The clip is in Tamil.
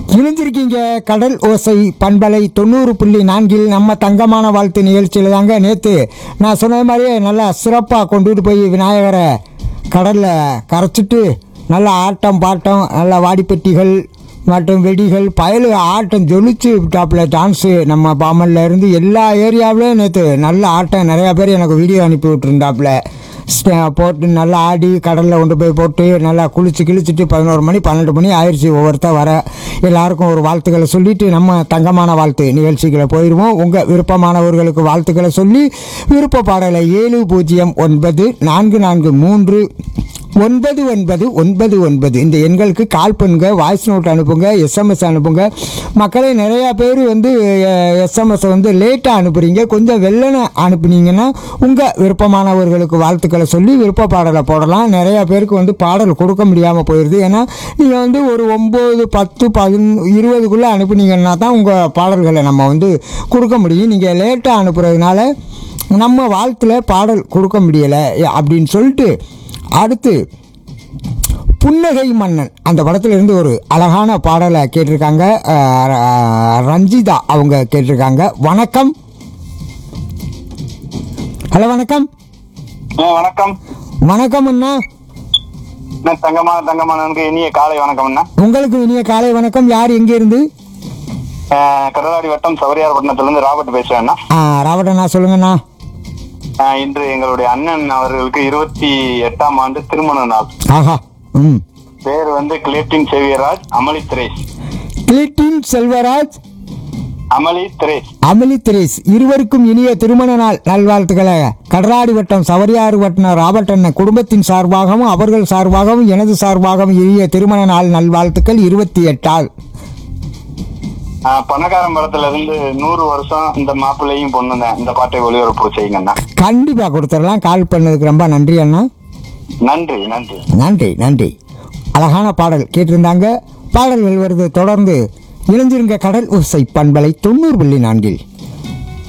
இணைஞ்சிருக்கீங்க கடல் ஓசை பண்பலை தொண்ணூறு புள்ளி நான்கில் நம்ம தங்கமான வாழ்த்து நிகழ்ச்சியில் தாங்க நேற்று நான் சொன்ன மாதிரியே நல்லா சிறப்பாக கொண்டுட்டு போய் விநாயகரை கடலில் கரைச்சிட்டு நல்லா ஆட்டம் பாட்டம் நல்லா வாடிப்பட்டிகள் மற்றும் வெடிகள் பயலு ஆட்டம் ஜொலிச்சு விட்டாப்புல டான்ஸு நம்ம பாமல்ல இருந்து எல்லா ஏரியாவிலையும் நேற்று நல்ல ஆட்டம் நிறையா பேர் எனக்கு வீடியோ அனுப்பி விட்டுருந்தாப்புல ஸ்ட- போட்டு நல்லா ஆடி கடலில் கொண்டு போய் போட்டு நல்லா குளிச்சு கிழிச்சிட்டு பதினோரு மணி பன்னெண்டு மணி ஆயிடுச்சு ஒவ்வொருத்தர் வர எல்லாருக்கும் ஒரு வாழ்த்துக்களை சொல்லிட்டு நம்ம தங்கமான வாழ்த்து நிகழ்ச்சிகளை போயிடுவோம் உங்கள் விருப்பமானவர்களுக்கு வாழ்த்துக்களை சொல்லி விருப்ப பாடலை ஏழு பூஜ்ஜியம் ஒன்பது நான்கு நான்கு மூன்று ஒன்பது ஒன்பது ஒன்பது ஒன்பது இந்த எண்களுக்கு கால் பண்ணுங்க வாய்ஸ் நோட் அனுப்புங்க எஸ்எம்எஸ் அனுப்புங்க மக்களே நிறையா பேர் வந்து எஸ்எம்எஸ் வந்து லேட்டாக அனுப்புறீங்க கொஞ்சம் வெள்ளனை அனுப்புனீங்கன்னா உங்கள் விருப்பமானவர்களுக்கு வாழ்த்துக்களை சொல்லி விருப்ப பாடலை போடலாம் நிறையா பேருக்கு வந்து பாடல் கொடுக்க முடியாமல் போயிடுது ஏன்னா நீங்கள் வந்து ஒரு ஒம்பது பத்து பதின் இருபதுக்குள்ளே அனுப்புனீங்கன்னா தான் உங்கள் பாடல்களை நம்ம வந்து கொடுக்க முடியும் நீங்கள் லேட்டாக அனுப்புறதுனால நம்ம வாழ்த்துல பாடல் கொடுக்க முடியலை அப்படின்னு சொல்லிட்டு அடுத்து புன்னகை மன்னன் அந்த படத்துல இருந்து ஒரு அழகான பாடலை கேட்டிருக்காங்க அஹ், ர- ரஞ்சிதா அவங்க கேட்டிருக்காங்க வணக்கம் ஹலோ வணக்கம் ஆ, வணக்கம் வணக்கம் அண்ணா நான் தங்கமான தங்கமானவனுக்கு இனிய காலை வணக்கம் அண்ணா உங்களுக்கு இனிய காலை வணக்கம் யார் எங்கே இருந்து ஆ, கடலாடி வட்டம் சௌரியார்பட்டினத்திலிருந்து ராபர்ட் பேசுறேன் அண்ணா ஆ, ராவடண்ணா சொல்லுங்கண்ணா ஆ, இன்று எங்களுடைய அண்ணன் அவர்களுக்கு இருபத்தி எட்டாம் ஆண்டு திருமண நாள் ஆஹா ம் பேர் வந்து கிளேட்டின் சேவியராஜ் அமளி திரேஸ் கிளிட்டின் செல்வராஜ் அமளி திரேஸ் அமளி திரேஸ் இருவருக்கும் இனிய திருமண நாள் நல்வாழ்த்துக்களை கடலாடி வட்டம் சவரியாறு வட்டம் ராபர்ட் அண்ணன் குடும்பத்தின் சார்பாகவும் அவர்கள் சார்பாகவும் எனது சார்பாகவும் இனிய திருமண நாள் நல்வாழ்த்துக்கள் இருபத்தி எட்டால் ஆ, பணக்காரன் படத்துல இருந்து நூறு வருஷம் இந்த மாப்பிள்ளையும் பொண்ணு தான் இந்த பாட்டை ஒளிபரப்பு செய்யுங்க அண்ணா கண்டிப்பாக கொடுத்துடலாம் கால் பண்ணதுக்கு ரொம்ப நன்றி அண்ணா நன்றி நன்றி நன்றி நன்றி அழகான பாடல் கேட்டிருந்தாங்க பாடல்கள் வருது தொடர்ந்து இணைஞ்சிருங்க கடல் ஓசை பண்பலை தொண்ணூறு புள்ளி நான்கில்